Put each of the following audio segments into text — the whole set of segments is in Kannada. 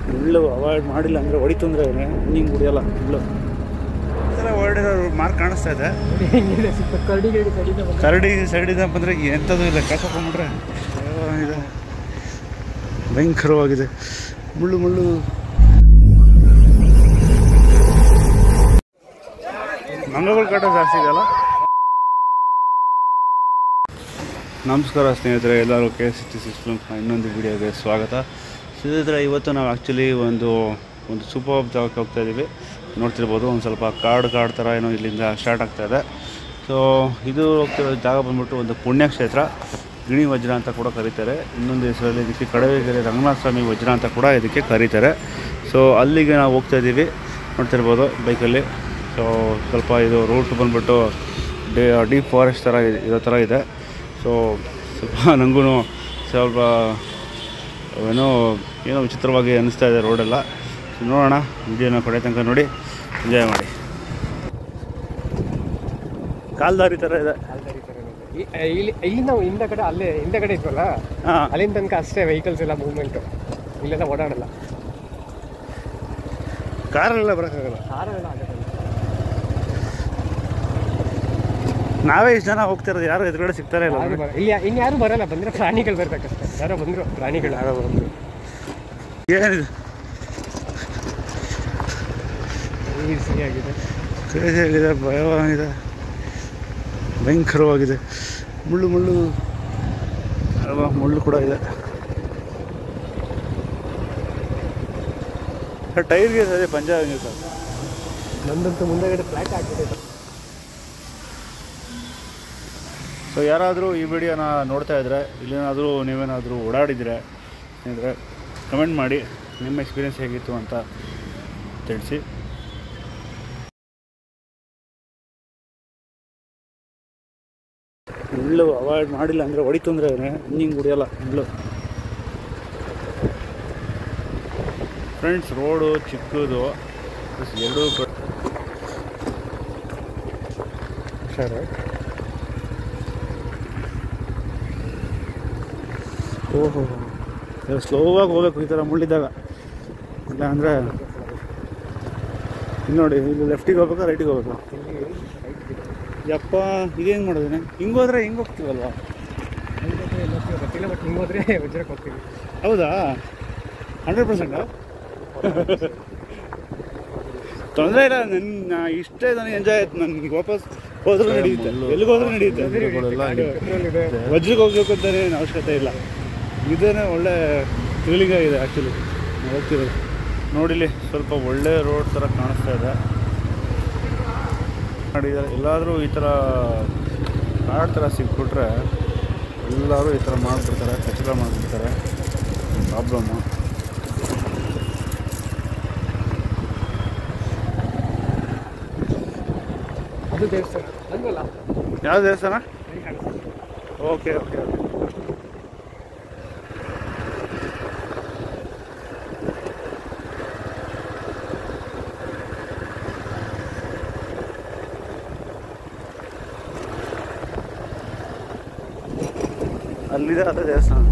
ಮುಳ್ಳು ಅವಾಯ್ಡ್ ಮಾಡಿಲ್ಲ ಅಂದರೆ ಹೊಡಿತು ಅಂದರೆ ಹಿಂಗೆ ಹೊಡಿಯಲ್ಲ ಮುಳ್ಳು ಈ ಥರ ಹೊರಡಿರೋ ಮಾರ್ಕ್ ಕಾಣಿಸ್ತಾ ಇದೆ ಹೆಂಗಿದೆ ಸಿಕ್ಕ ಕರಡಿ ಗಿಡಿ ಸೈಡಿಂದ ಬಂದು ಕರಡಿ ಸೈಡಿಂದ ಬಂದರೆ ಎಂಥದ್ದು ಇಲ್ಲ ಕಾಕೊಂಡ್ಬಿಟ್ರೆ ಇದೆ ಭಯಂಕರವಾಗಿದೆ ಮುಳ್ಳು ಮುಳ್ಳು ಮಂಗಗಳ ಕಾಟ ಜಾಸ್ತಿ ಇದೆಯಲ್ಲ ನಮಸ್ಕಾರ ಸ್ನೇಹಿತರೆ ಎಲ್ಲರೂ ಕೆ ಎಸ್ ಟಿ ಸಿಕ್ಸ್ ಫಿಲ್ಮ್ಸ್ನ ಇನ್ನೊಂದು ವಿಡಿಯೋಗೆ ಸ್ವಾಗತ ಸ್ನೇಹಿತರೆ ಇವತ್ತು ನಾವು ಆ್ಯಕ್ಚುಲಿ ಒಂದು ಒಂದು ಸೂಪರ್ ಜಾಗಕ್ಕೆ ಹೋಗ್ತಾ ಇದ್ದೀವಿ ನೋಡ್ತಿರ್ಬೋದು ಒಂದು ಸ್ವಲ್ಪ ಕಾಡು ಕಾಡು ಥರ ಏನೋ ಇಲ್ಲಿಂದ ಸ್ಟಾರ್ಟ್ ಆಗ್ತಾ ಇದೆ ಸೊ ಇದು ಹೋಗ್ತಿರೋ ಜಾಗ ಬಂದ್ಬಿಟ್ಟು ಒಂದು ಪುಣ್ಯಕ್ಷೇತ್ರ ಗಿಣಿ ವಜ್ರ ಅಂತ ಕೂಡ ಕರೀತಾರೆ ಇನ್ನೊಂದು ಹೆಸರಲ್ಲಿ ಇದಕ್ಕೆ ಕಡವೆಗೆರೆ ರಂಗನಾಥ ಸ್ವಾಮಿ ವಜ್ರ ಅಂತ ಕೂಡ ಇದಕ್ಕೆ ಕರೀತಾರೆ ಸೊ ಅಲ್ಲಿಗೆ ನಾವು ಹೋಗ್ತಾ ಇದ್ದೀವಿ ನೋಡ್ತಿರ್ಬೋದು ಬೈಕಲ್ಲಿ ಸೊ ಸ್ವಲ್ಪ ಇದು ರೂಟ್ ಬಂದ್ಬಿಟ್ಟು ಡೇ ಡೀಪ್ ಫಾರೆಸ್ಟ್ ಥರ ಇದೆ- ಇರೋ ಥರ ಇದೆ ಸೊ ಸ್ವಲ್ಪ ನನಗೂ ಸ್ವಲ್ಪ ಏನೋ ಏನೋ ವಿಚಿತ್ರವಾಗಿ ಅನ್ನಿಸ್ತಾ ಇದೆ ರೋಡೆಲ್ಲ ಸೊ ನೋಡೋಣ ವಿಡಿಯೋನ ಕೊಡೆ ತನಕ ನೋಡಿ ಎಂಜಾಯ್ ಮಾಡಿ ಕಾಲ್ದಾರಿ ಥರ ಇದೆ ಕಾಲ್ದಾರಿ ಥರ ಇದೆ. ಈ- ಇಲ್ಲಿ ಇಲ್ಲಿ ನಾವು ಹಿಂದ ಕಡೆ ಅಲ್ಲೇ ಹಿಂದ ಕಡೆ ಇದ್ವಲ್ಲ ಹಾಂ ಅಲ್ಲಿಂದ ತನಕ ಅಷ್ಟೇ ವೆಹಿಕಲ್ಸ್ ಎಲ್ಲ ಮೂವ್ಮೆಂಟು ಇಲ್ಲೆಲ್ಲ ಓಡಾಡಲ್ಲ ಕಾರಲ್ಲೆಲ್ಲ ಬರೋಕ್ಕಾಗಲ್ಲ ಕಾರವೆಲ್ಲ ಆಗಲ್ಲ ನಾವೇ ಇಷ್ಟು ಜನ ಹೋಗ್ತಿರೋದು ಯಾರು ಎದುರುಗಡೆ ಸಿಗ್ತಾರೆ ಇಲ್ಲ ಯಾರು ಬರ- ಇಲ್ಲಿ ಇನ್ನು ಯಾರು ಬರಲ್ಲ ಬಂದ್ರೆ ಪ್ರಾಣಿಗಳು ಬರ್ಬೇಕಷ್ಟೇ ಯಾರೋ ಬಂದ್ರು ಪ್ರಾಣಿಗಳು ಯಾರೋ ಬಂದ್ರು ಏನಿದೆ ಈಸಿಯಾಗಿದೆ ಕ್ರೇಜಿ ಆಗಿದೆ ಭಯವಾಗಿದೆ ಭಯಂಕರವಾಗಿದೆ ಮುಳ್ಳು ಮುಳ್ಳು ಅಲ್ವಾ ಮುಳ್ಳು ಕೂಡ ಇದೆ ಸರ್ ಟೈರ್ಗೆ ಅದೇ ಪಂಚ ಆಗಿದೆ ಸರ್ ನಂದಂತೂ ಮುಂದೆಗಡೆ ಫ್ಲಾಟ್ ಆಗ್ತಿದೆ ಸೊ ಯಾರಾದರೂ ಈ ವಿಡಿಯೋನ ನೋಡ್ತಾ ಇದ್ದರೆ ಇಲ್ಲೇನಾದರೂ ನೀವೇನಾದರೂ ಓಡಾಡಿದರೆ ಅಂದರೆ ಕಮೆಂಟ್ ಮಾಡಿ ನಿಮ್ಮ ಎಕ್ಸ್ಪೀರಿಯನ್ಸ್ ಹೇಗಿತ್ತು ಅಂತ ತಿಳಿಸಿ ಮುಳ್ಳು ಅವಾಯ್ಡ್ ಮಾಡಿಲ್ಲ ಅಂದರೆ ಹೊಡಿತು ಅಂದರೆ ಹಿಂಗೆ ಹೊಡಿಯಲ್ಲ ಮುಳ್ಳು ಫ್ರೆಂಡ್ಸ್ ರೋಡು ಚಿಕ್ಕದು ಪ್ಲಸ್ ಎರಡೂ ಕಡೆ ಸರ್ ಓಹೋ ಸ್ಲೋವಾಗಿ ಹೋಗ್ಬೇಕು ಈ ಥರ ಮುಳ್ಳಿದ್ದಾಗ ಇಲ್ಲ ಅಂದರೆ ಇಲ್ಲಿ ನೋಡಿ ಇಲ್ಲಿ ಲೆಫ್ಟಿಗೆ ಹೋಗ್ಬೇಕಾ ರೈಟಿಗೆ ಹೋಗ್ಬೇಕು ಯಪ್ಪ ಇದೇನು ಮಾಡೋದೇನೆ ಹಿಂಗೆ ಹೋದ್ರೆ ಹಿಂಗೆ ಹೋಗ್ತೀವಲ್ವಾ ಗೊತ್ತಿಲ್ಲ ಬಟ್ ಹಿಂಗೆ ಹೋದ್ರೆ ವಜ್ರಕ್ಕೆ ಹೋಗ್ತೀವಿ ಹೌದಾ ಹಂಡ್ರೆಡ್ ಪರ್ಸೆಂಟಾ ತೊಂದರೆ ಇಲ್ಲ ನನ್ನ ಇಷ್ಟೇ ನನಗೆ ಎಂಜಾಯ್ ಆಯ್ತು ನನಗೆ ವಾಪಸ್ ಹೋದ್ರೂ ನಡೆಯುತ್ತೆ ಎಲ್ಲಿಗೆ ಹೋದ್ರೂ ನಡೆಯುತ್ತೆ ಪೆಟ್ರೋಲ್ ಇದೆ ವಜ್ರಕ್ಕೆ ಹೋಗ್ಬೇಕು ಅಂತಾನೆ ಏನು ಅವಶ್ಯಕತೆ ಇಲ್ಲ ಇದೇನೆ ಒಳ್ಳೆ ಥ್ರಿಲ್ಲಿಂಗ್ ಆಗಿದೆ ಆ್ಯಕ್ಚುಲಿ ನಾವು ಹೋಗ್ತಿರೋದು ನೋಡಿಲಿ ಸ್ವಲ್ಪ ಒಳ್ಳೆ ರೋಡ್ ಥರ ಕಾಣಿಸ್ತಾ ಇದೆ ಮಾಡಿದ್ದಾರೆ ಎಲ್ಲಾದರೂ ಈ ಥರ ಕಾಡು ಥರ ಸಿಕ್ಬಿಟ್ರೆ ಎಲ್ಲರೂ ಈ ಥರ ಮಾಡಿಬಿಡ್ತಾರೆ ಕಚಡ ಮಾಡಿಬಿಡ್ತಾರೆ ಪ್ರಾಬ್ಲಮ್ಮು ಅದು ದೇವಸ್ಥಾನ ಅಲ್ವಲ್ಲ ಯಾವ ದೇವಸ್ಥಾನ ಓಕೆ ಓಕೆ ಓಕೆ ಅಲ್ಲಿದೆ ಅದೇ ದೇವಸ್ಥಾನ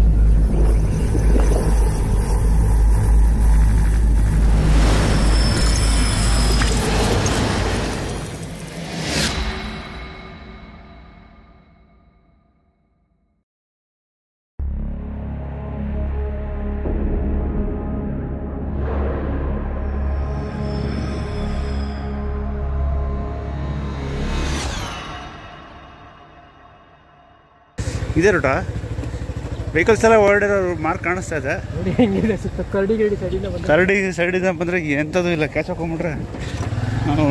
ಇದೇ ರೂಟಾ ವೆಹಿಕಲ್ಸ್ ಎಲ್ಲ ಹೊರಡಿರೋ ಮಾರ್ಕ್ ಕಾಣಿಸ್ತಾ ಇದೆ ನೋಡಿ ಹೆಂಗಿದೆ ಸಿಕ್ಕ ಕರಡಿ ಗಿಡಿ ಸೈಡಿಂದ ಬಂದು ಕರಡಿ ಸೈಡಿಂದ ಬಂದರೆ ಎಂಥದ್ದು ಇಲ್ಲ ಕ್ಯಾಚ್ ಹಾಕೊಂಬಿಟ್ರೆ ನಾವು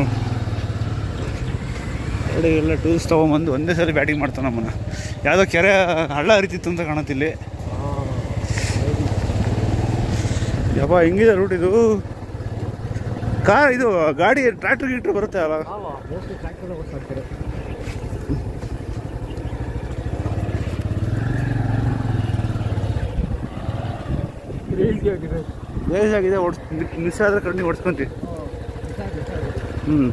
ಕರಡಿ ಎಲ್ಲ ಟೂಲ್ಸ್ ತೊಗೊಂಬಂದು ಒಂದೇ ಸಲ ಬ್ಯಾಟಿಂಗ್ ಮಾಡ್ತಾನೆ ನಮ್ಮನ್ನು ಯಾವುದೋ ಕೆರೆ ಹಳ್ಳ ಹರಿತಿತ್ತು ಅಂತ ಕಾಣುತ್ತಿಲ್ಲಿ ಯಪ್ಪ ಹೆಂಗಿದೆ ರೂಟ್ ಇದು ಕಾರ್ ಇದು ಗಾಡಿ ಟ್ರ್ಯಾಕ್ಟರ್ ಗೀಟ್ರ್ ಬರುತ್ತೆ ಅಲ್ಲ ಮೋಸ್ಟ್ಲಿ ಟ್ರ್ಯಾಕ್ಟರ್ ಓಡಿಸ್ತಾರೆ ಕ್ರೇಜಿ ಆಗಿದೆ ಬೇಸ್ ಆಗಿದೆ ಓಡಿಸ್ ಮಿಸ್ ಆದರೆ ಕಣ್ಣಿ ಓಡಿಸ್ಕೊಂತೀವಿ ಹ್ಞೂ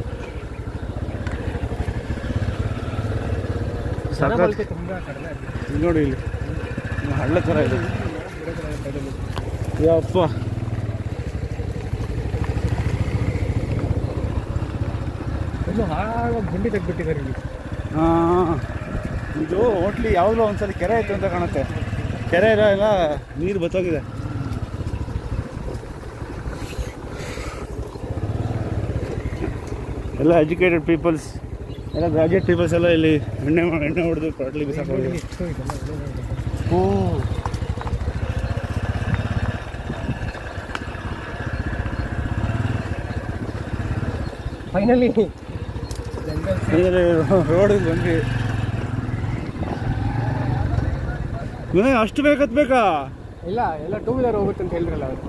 ಸಾಕು ಜನಬಳಕೆ ತುಂಬ ಕಡಿಮೆ ಆಗಿದೆ ಇಲ್ಲಿ ನೋಡಿ ಇಲ್ಲಿ ಹಳ್ಳ ಥರ ಇದೆ ಯಪ್ಪ ಅದು ಹಾಳಾಗಿ ಗುಂಡಿ ತೆಗ್ಬಿಟ್ಟಿದ್ದಾರೆ ಇಲ್ಲಿ ಹಾಂ ಇದು ಹೋಟ್ಲಿ ಯಾವುದೋ ಒಂದ್ಸಲ ಕೆರೆ ಐತೆ ಅಂತ ಕಾಣುತ್ತೆ ಕೆರೆ ಇರೋ ಎಲ್ಲ ನೀರು ಬತ್ತೋಗಿದೆ ಎಲ್ಲ ಎಜುಕೇಟೆಡ್ ಪೀಪಲ್ಸ್ ಎಲ್ಲ ಗ್ರಾಜುಯೇಟ್ ಪೀಪಲ್ಸ್ ಎಲ್ಲ ಇಲ್ಲಿ ಎಣ್ಣೆ ಮಾ- ಎಣ್ಣೆ ಹೊಡೆದು ಕೊಟ್ಲಿ ಬಿಸಾಕೋಗಿದೆ ಎಷ್ಟು ಇದೆಲ್ಲ ಒಳ್ಳೆ ಓ ಫೈನಲಿ ರೋಡ್ ಬಂದ್ವಿ ವಿನಯ್ ಅಷ್ಟು ಬೇಕತ್ ಬೇಕಾ ಇಲ್ಲ ಎಲ್ಲ ಟೂ ವೀಲರ್ ಹೋಗುತ್ತೆ ಅಂತ ಹೇಳಿದ್ರಲ್ಲ ಅವ್ರು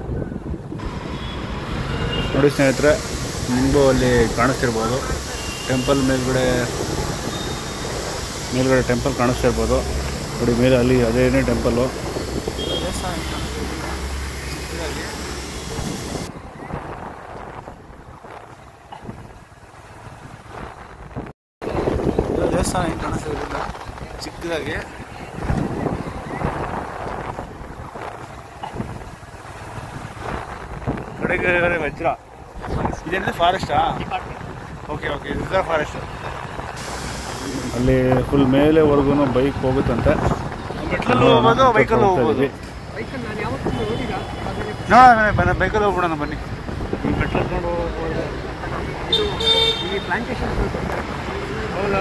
ನೋಡಿ ಸ್ನೇಹಿತರೆ ನಿಮಗೂ ಅಲ್ಲಿ ಕಾಣಿಸ್ತಿರ್ಬೋದು ಟೆಂಪಲ್ ಮೇಲ್ಗಡೆ ಮೇಲ್ಗಡೆ ಟೆಂಪಲ್ ಕಾಣಿಸ್ತಿರ್ಬೋದು ನೋಡಿ ಮೇಲೆ ಅಲ್ಲಿ ಅದೇನೇ ಟೆಂಪಲ್ಲು ದೇವಸ್ಥಾನ ಹೆಂಗೆ ಕಾಣಿಸ್ತಿರೋದಿಲ್ಲ ಚಿಕ್ಕದಾಗಿ ಕಡೆಗೆ ವಜ್ರ ಇದೇನಿದೆ ಫಾರೆಸ್ಟಾ ಓಕೆ ಓಕೆ ರಿಸರ್ವ್ ಫಾರೆಸ್ಟ್ ಅಲ್ಲಿ ಫುಲ್ ಮೇಲೆವರೆಗೂ ಬೈಕ್ ಹೋಗುತ್ತಂತೆ ಮೆಟ್ಲಲ್ಲೂ ಹೋಗ್ಬೋದು ಬೈಕಲ್ಲೂ ಹೋಗ್ಬೋದು ಬೈಕಲ್ಲಿ ನಾನು ಯಾವತ್ತೂ ನೋಡಿಲ್ಲ ಆದರೆ ನೋಡೋಣ ಬನ್ನಿ ಬೈಕಲ್ಲಿ ಹೋಗ್ಬಿಡೋಣ ಬನ್ನಿ ಈ ಮೆಟ್ಲು ಹತ್ಕೊಂಡು ಹೋಗ್ಬೋದು. ಇದು ಈ ಪ್ಲಾಂಟೇಶನ್ ಹೌದಾ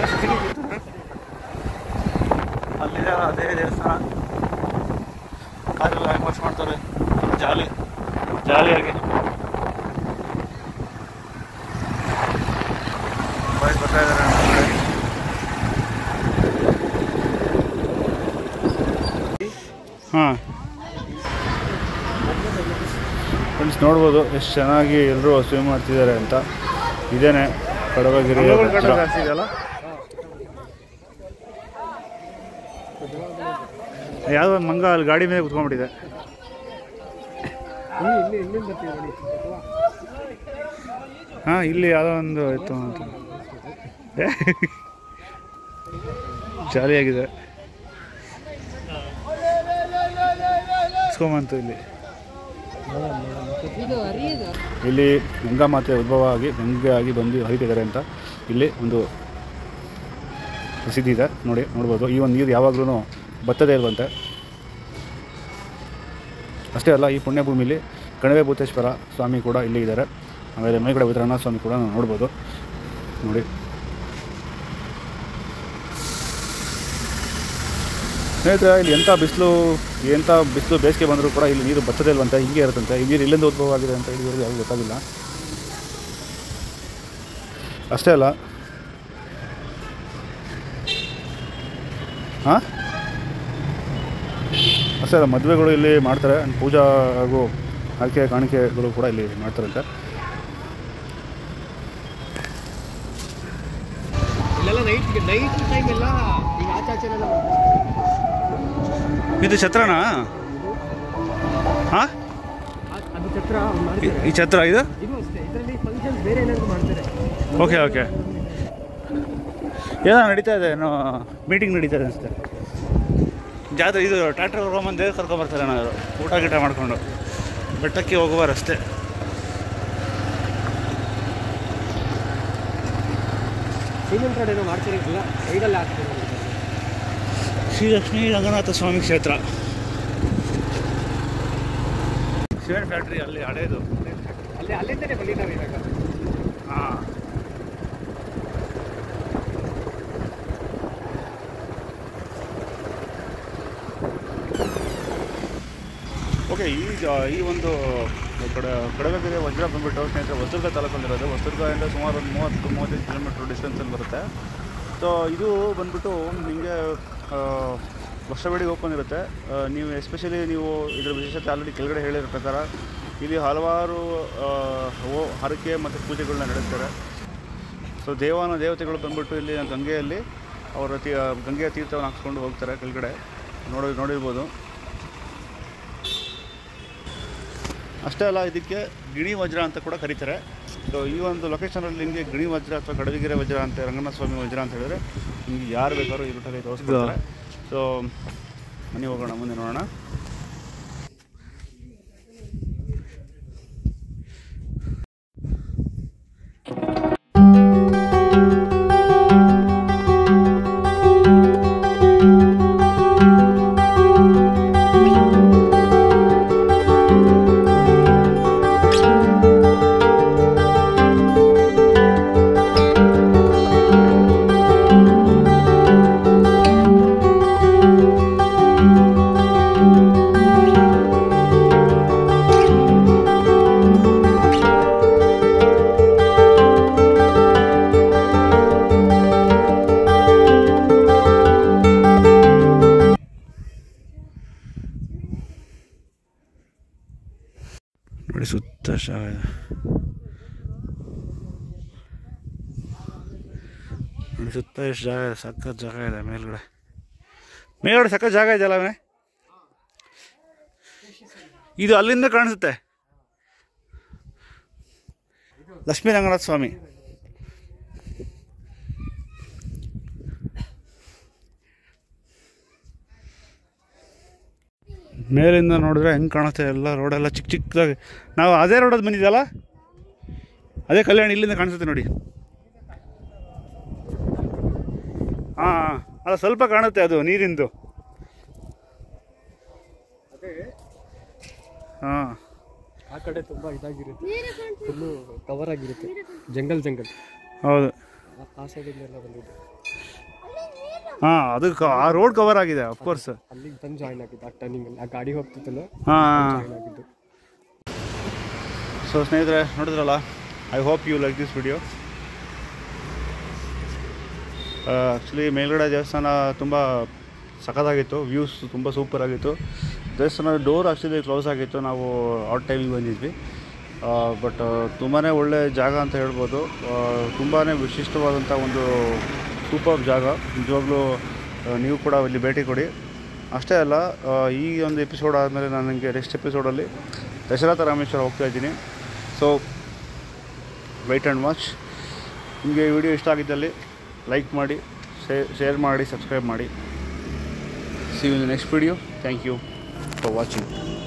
ಅಲ್ಲಿದೆ ಅದೇ ದೇವಸ್ಥಾನ ಕಾರೆಲ್ಲ ಹೆಂಗ್ ವಾಶ್ ಮಾಡ್ತಾರೆ ಜಾಲಿ ಜಾಲಿಯಾಗಿ ಬಾಯ್ಸ್ ಬರ್ತಾ ಇದ್ದಾರೆ ನಮ್ಮ ಕಡೆ. ಹಾಂ ಫ್ರೆಂಡ್ಸ್ ನೋಡ್ಬೋದು ಎಷ್ಟು ಚೆನ್ನಾಗಿ ಎಲ್ಲರೂ ಸ್ವಿಮ್ ಮಾಡ್ತಿದ್ದಾರೆ ಅಂತ ಇದೇನೆ ಕಡವಗಿರಿ ಯಾವುದೋ ಒಂದು ಮಂಗ ಅಲ್ಲಿ ಗಾಡಿ ಮೇಲೆ ಕುತ್ಕೊಂಡ್ಬಿಟ್ಟಿದೆ ಇಲ್ಲಿ ಇಲ್ಲಿ ಇಲ್ಲಿಂದ ಬರ್ತೀವಿ ನೋಡಿ ಹಾಂ ಇಲ್ಲಿ ಯಾವುದೋ ಒಂದು ಇತ್ತು ಅಂತ ಏ, ಜಾಲಿಯಾಗಿದೆ ಇಸ್ಕೊಂಬಂತು ಇಲ್ಲಿ ಇಲ್ಲಿ ಗಂಗಾ ಮಾತೆ ಉದ್ಭವ ಆಗಿ ಗಂಗೆ ಆಗಿ ಬಂದು ಹರಿತಿದ್ದಾರೆ ಅಂತ ಇಲ್ಲಿ ಒಂದು ಪ್ರಸಿದ್ಧಿ ಇದೆ ನೋಡಿ ನೋಡ್ಬೋದು ಈ ಒಂದು ನೀರು ಯಾವಾಗಲೂ ಬತ್ತದೇ ಇರುವಂತೆ ಅಷ್ಟೇ ಅಲ್ಲ ಈ ಪುಣ್ಯಭೂಮಿಲಿ ಕಣಿವೆ ಭೂತೇಶ್ವರ ಸ್ವಾಮಿ ಕೂಡ ಇಲ್ಲಿ ಇದ್ದಾರೆ ಆಮೇಲೆ ಮೇಲ್ಗಡೆ ವಿತರಣಾ ಸ್ವಾಮಿ ಕೂಡ ನಾವು ನೋಡ್ಬೋದು ನೋಡಿ ಸ್ನೇಹಿತರೆ ಇಲ್ಲಿ ಎಂಥ ಬಿಸಿಲು ಎಂಥ ಬಿಸಿಲು ಬೇಸಿಗೆ ಬಂದರೂ ಕೂಡ ಇಲ್ಲಿ ನೀರು ಬತ್ತದೇ ಇಲ್ವಂತೆ ಹಿಂಗೆ ಇರುತ್ತಂತೆ ಈ ನೀರು ಇಲ್ಲಿಂದ ಉದ್ಭವ ಆಗಿದೆ ಅಂತ ಇಲ್ಲಿವರೆಗೂ ಯಾರಿಗೂ ಗೊತ್ತಾಗಿಲ್ಲ ಅಷ್ಟೇ ಅಲ್ಲ ಹಾಂ ಅಷ್ಟೇ ಅಲ್ಲ ಮದುವೆಗಳು ಇಲ್ಲಿ ಮಾಡ್ತಾರೆ and ಪೂಜಾ ಹಾಗೂ ಆಕೆ ಕಾಣಿಕೆಗಳು ಕೂಡ ಇಲ್ಲಿ ಮಾಡ್ತಾರಂತೆ ಇಲ್ಲೆಲ್ಲ ನೈಟ್ ನೈಟ್ ಟೈಮ್ ಎಲ್ಲ ಈಗ ಆಚೆ ಆಚೆ ಎಲ್ಲ ಇದು ಛತ್ರನಾ ಹಾಂ ಅದು ಛತ್ರ ಅವ್ರು ಮಾಡ್ತಾರೆ ಈ ಛತ್ರ ಇದು ಇದು ಅಷ್ಟೇ ಇದರಲ್ಲಿ ಫಂಕ್ಷನ್ಸ್ ಬೇರೆ ಏನಾದ್ರು ಮಾಡ್ತಾರೆ ಓಕೆ ಓಕೆ ಏನೋ ನಡೀತಾ ಇದೆ ಏನೋ ಮೀಟಿಂಗ್ ನಡೀತಾ ಇದೆ ಅನಿಸುತ್ತೆ ಜಾತ್ರೆ ಇದು ಟ್ರ್ಯಾಕ್ಟರ್ ರೋಮನ್ ದೇವ್ರು ಕರ್ಕೊಂಬರ್ತಾರೆ ಏನಾದ್ರು ಊಟ ಗೀಟ ಮಾಡಿಕೊಂಡು ಬೆಟ್ಟಕ್ಕೆ ಹೋಗುವ ರಸ್ತೆ ಸಿಮೆಂಟ್ ರೋಡ್ ಏನೋ ಮಾಡ್ತಾರೆ ಇಲ್ಲ ಸೈಡಲ್ಲಿ ಹಾಕ್ತಾರೆ ಶ್ರೀ ಲಕ್ಷ್ಮೀ ರಂಗನಾಥ ಸ್ವಾಮಿ ಕ್ಷೇತ್ರ ಸಿಮೆಂಟ್ ಫ್ಯಾಕ್ಟ್ರಿ ಅಲ್ಲಿ ಹಳೇದು ಅಲ್ಲಿ ಅಲ್ಲಿಂದನೇ ಬಂದಿದ್ದಾವೆ ಇವಾಗ ಹಾಂ ಓಕೆ ಈ ಜ- ಈ ಒಂದು ಕಡೆ ಕಡವೆಗೆರೆ ವಜ್ರ ಬಂದ್ಬಿಟ್ಟು ಸ್ನೇಹಿತರೆ ಹೊಸದುರ್ಗ ತಾಲೂಕಲ್ಲಿರೋದು ಹೊಸದುರ್ಗದಿಂದ ಸುಮಾರು ಒಂದು ಮೂವತ್ತು ಮೂವತ್ತೈದು ಕಿಲೋಮೀಟ್ರ್ ಡಿಸ್ಟೆನ್ಸಲ್ಲಿ ಬರುತ್ತೆ ಸೊ ಇದು ಬಂದ್ಬಿಟ್ಟು ನಿಮಗೆ ವರ್ಷಬೇಡಿಗೆ ಓಪನ್ ಇರುತ್ತೆ ಆ, ನೀವು ಎಸ್ಪೆಷಲಿ ನೀವು ಇದರ ವಿಶೇಷತೆ ಆಲ್ರೆಡಿ ಕೆಳಗಡೆ ಹೇಳಿರೋ ಪ್ರಕಾರ ಇಲ್ಲಿ ಹಲವಾರು ಆ, ಓ ಹರಕೆ ಮತ್ತು ಪೂಜೆಗಳನ್ನ ನಡೆಸ್ತಾರೆ ಸೊ ದೇವಾನ ದೇವತೆಗಳು ಬಂದ್ಬಿಟ್ಟು ಇಲ್ಲಿ ಗಂಗೆಯಲ್ಲಿ ಅವರ ತೀ ಗಂಗೆಯ ತೀರ್ಥವನ್ನು ಹಾಕ್ಸ್ಕೊಂಡು ಹೋಗ್ತಾರೆ ಕೆಳಗಡೆ ನೋಡಿ ನೋಡಿರ್ಬೋದು ಅಷ್ಟೇ ಅಲ್ಲ ಇದಕ್ಕೆ ಗಿಣಿ ವಜ್ರ ಅಂತ ಕೂಡ ಕರೀತಾರೆ ಸೊ ಈ ಒಂದು ಲೊಕೇಶನಲ್ಲಿ ನಿಮಗೆ ಗಿಣಿ ವಜ್ರ ಅಥವಾ ಕಡವಿಗೆರೆ ವಜ್ರ ಅಂತ ರಂಗನಾಥ ಸ್ವಾಮಿ ವಜ್ರ ಅಂತ ಹೇಳಿದ್ರೆ ನಿಮಗೆ ಯಾರು ಬೇಕಾದ್ರೂ ಈ ರೂಟಲ್ಲಿ ತೋರಿಸ್ಕೊಡ್ತಾರೆ ಸೊ ಮನೆ ಹೋಗೋಣ ಮುಂದೆ ನೋಡೋಣ ನೋಡಿ ಸುತ್ತ ಜಾಗ ಇದೆ ನೋಡಿ ಸುತ್ತ ಎಷ್ಟು ಜಾಗ ಇದೆ ಸಖತ್ ಜಾಗ ಇದೆ ಮೇಲ್ಗಡೆ ಮೇಲ್ಗಡೆ ಸಖತ್ ಜಾಗ ಇದೆಯಲ್ಲ ಅವನೇ ಇದು ಅಲ್ಲಿಂದ ಕಾಣಿಸುತ್ತೆ ಲಕ್ಷ್ಮೀ ರಂಗನಾಥ ಸ್ವಾಮಿ ಮೇಲಿಂದ ನೋಡಿದ್ರೆ ಹೆಂಗೆ ಕಾಣುತ್ತೆ ಎಲ್ಲ ರೋಡೆಲ್ಲ ಚಿಕ್ಕ ಚಿಕ್ಕದಾಗಿ ನಾವು ಅದೇ ರೋಡಲ್ಲಿ ಬಂದಿದ್ದಲ್ಲ ಅದೇ ಕಲ್ಯಾಣ ಇಲ್ಲಿಂದ ಕಾಣಿಸುತ್ತೆ ನೋಡಿ ಹಾಂ ಅಲ್ಲ ಸ್ವಲ್ಪ ಕಾಣುತ್ತೆ ಅದು ನೀರಿಂದು ಅದೇ ಹಾಂ ಆ ಕಡೆ ತುಂಬ ಇದಾಗಿರುತ್ತೆ ಫುಲ್ಲು ಕವರ್ ಆಗಿರುತ್ತೆ ಜಂಗಲ್ ಜಂಗಲ್ ಹೌದು ಆ- ಆ ಸೈಡಿಂದ ಎಲ್ಲ ಬಂದಿದ್ದು ಹಾಂ ಅದು ಕ- ಆ ರೋಡ್ ಕವರ್ ಆಗಿದೆ ಅಫ್ಕೋರ್ಸ್ ಅಲ್ಲಿಗೆ ಬಂದು ಜಾಯ್ನ್ ಆಗಿದ್ದು ಆ ಟರ್ನಿಂಗ್ ಆ ಗಾಡಿ ಹೋಗ್ತಿತ್ತಲ್ಲ ಹಾಂ ಜಾಯ್ನ್ ಆಗಿದ್ದು ಸೊ ಸ್ನೇಹಿತರೆ ನೋಡಿದ್ರಲ್ಲ I hope you like this video actually ಮೇಲ್ಗಡೆ ದೇವಸ್ಥಾನ ತುಂಬ ಸಖತ್ತಾಗಿತ್ತು ವ್ಯೂಸ್ ತುಂಬ ಸೂಪರ್ ಆಗಿತ್ತು ದೇವಸ್ಥಾನದ ಡೋರ್ ಆ್ಯಕ್ಚುಲಿ ಕ್ಲೋಸ್ ಆಗಿತ್ತು ನಾವು ಔಟ್ ಟೈಮಿಗೆ ಬಂದಿದ್ವಿ ಬಟ್ ತುಂಬಾ ಒಳ್ಳೆ ಜಾಗ ಅಂತ ಹೇಳ್ಬೋದು ತುಂಬಾ ವಿಶಿಷ್ಟವಾದಂಥ ಒಂದು ಸೂಪರ್ ಜಾಗ ನಿಜವಾಗ್ಲೂ ಆ, ನೀವು ಕೂಡ ಇಲ್ಲಿ ಭೇಟಿ ಕೊಡಿ ಅಷ್ಟೇ ಅಲ್ಲ ಆ, ಈ ಒಂದು ಎಪಿಸೋಡ್ ಆದಮೇಲೆ ನಾನು ನನಗೆ ನೆಕ್ಸ್ಟ್ ಎಪಿಸೋಡಲ್ಲಿ ದಶರಥ ರಾಮೇಶ್ವರ ಹೋಗ್ತಾ ಇದ್ದೀನಿ ಸೊ ವೈಟ್ ಆ್ಯಂಡ್ ವಾಚ್ ನಿಮಗೆ ಈ ವಿಡಿಯೋ ಇಷ್ಟ ಆಗಿದ್ದಲ್ಲಿ ಲೈಕ್ ಮಾಡಿ ಶೇರ್ ಮಾಡಿ ಸಬ್ಸ್ಕ್ರೈಬ್ ಮಾಡಿ see you in next video thank you for watching